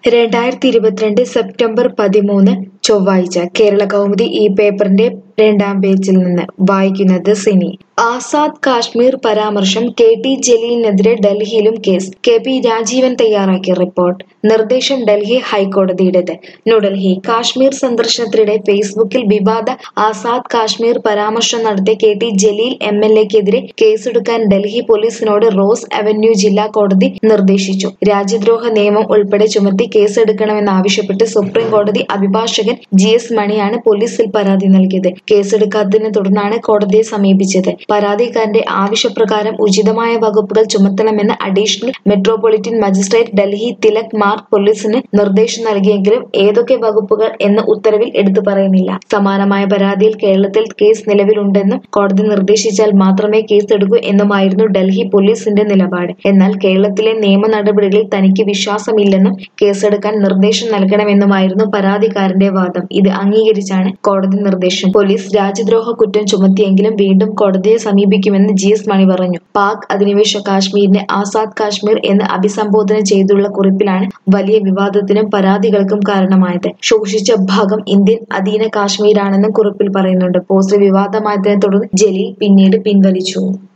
രണ്ടായിരത്തി ഇരുപത്തിരണ്ട് സെപ്റ്റംബർ പതിമൂന്ന് ചൊവ്വാഴ്ച കേരള കൗമുദി ഈ പേപ്പറിന്റെ രണ്ടാം പേജിൽ നിന്ന് വായിക്കുന്നത് സിനി ആസാദ് കാശ്മീർ പരാമർശം കെ ടി ജലീലിനെതിരെ ഡൽഹിയിലും കേസ് കെ പി രാജീവൻ തയ്യാറാക്കിയ റിപ്പോർട്ട് നിർദ്ദേശം ഡൽഹി ഹൈക്കോടതിയുടേത് ന്യൂഡൽഹി കാശ്മീർ സന്ദർശനത്തിനിടെ ഫേസ്ബുക്കിൽ വിവാദ ആസാദ് കാശ്മീർ പരാമർശം നടത്തിയ K T Jaleel M L എക്കെതിരെ കേസെടുക്കാൻ ഡൽഹി പോലീസിനോട് റോസ് അവന്യൂ ജില്ലാ കോടതി നിർദ്ദേശിച്ചു രാജ്യദ്രോഹ നിയമം ഉൾപ്പെടെ ചുമത്തി കേസെടുക്കണമെന്നാവശ്യപ്പെട്ട് സുപ്രീം കോടതി അഭിഭാഷകൻ ജി എസ് മണിയാണ് പോലീസിൽ പരാതി നൽകിയത് കേസെടുക്കാത്തതിനെ തുടർന്നാണ് കോടതിയെ സമീപിച്ചത് പരാതിക്കാരന്റെ ആവശ്യപ്രകാരം ഉചിതമായ വകുപ്പുകൾ ചുമത്തണമെന്ന് additional metropolitan magistrate Delhi Tilak Marg പോലീസിന് നിർദ്ദേശം നൽകിയെങ്കിലും ഏതൊക്കെ വകുപ്പുകൾ എന്ന് ഉത്തരവിൽ എടുത്തു പറയുന്നില്ല സമാനമായ പരാതിയിൽ കേരളത്തിൽ കേസ് നിലവിലുണ്ടെന്നും കോടതി നിർദ്ദേശിച്ചാൽ മാത്രമേ കേസെടുക്കൂ എന്നുമായിരുന്നു ഡൽഹി പോലീസിന്റെ നിലപാട് എന്നാൽ കേരളത്തിലെ നിയമ നടപടികളിൽ തനിക്ക് വിശ്വാസമില്ലെന്നും കേസെടുക്കാൻ നിർദ്ദേശം നൽകണമെന്നുമായിരുന്നു പരാതിക്കാരന്റെ വാദം ഇത് അംഗീകരിച്ചാണ് കോടതി നിർദ്ദേശം പോലീസ് രാജ്യദ്രോഹ കുറ്റം ചുമത്തിയെങ്കിലും വീണ്ടും കോടതിയെ സമീപിക്കുമെന്ന് ജി എസ് മണി പറഞ്ഞു പാക് അധിനിവേശ കാശ്മീരിനെ ആസാദ് കാശ്മീർ എന്ന് അഭിസംബോധന ചെയ്തുള്ള കുറിപ്പിലാണ് വലിയ വിവാദത്തിനും പരാതികൾക്കും കാരണമായത് ശോഷിച്ച ഭാഗം ഇന്ത്യൻ അധീന കാശ്മീരാണെന്നും കുറിപ്പിൽ പറയുന്നുണ്ട് പോസ്റ്റ് വിവാദമായതിനെ തുടർന്ന് ജലീൽ പിന്നീട് പിൻവലിച്ചു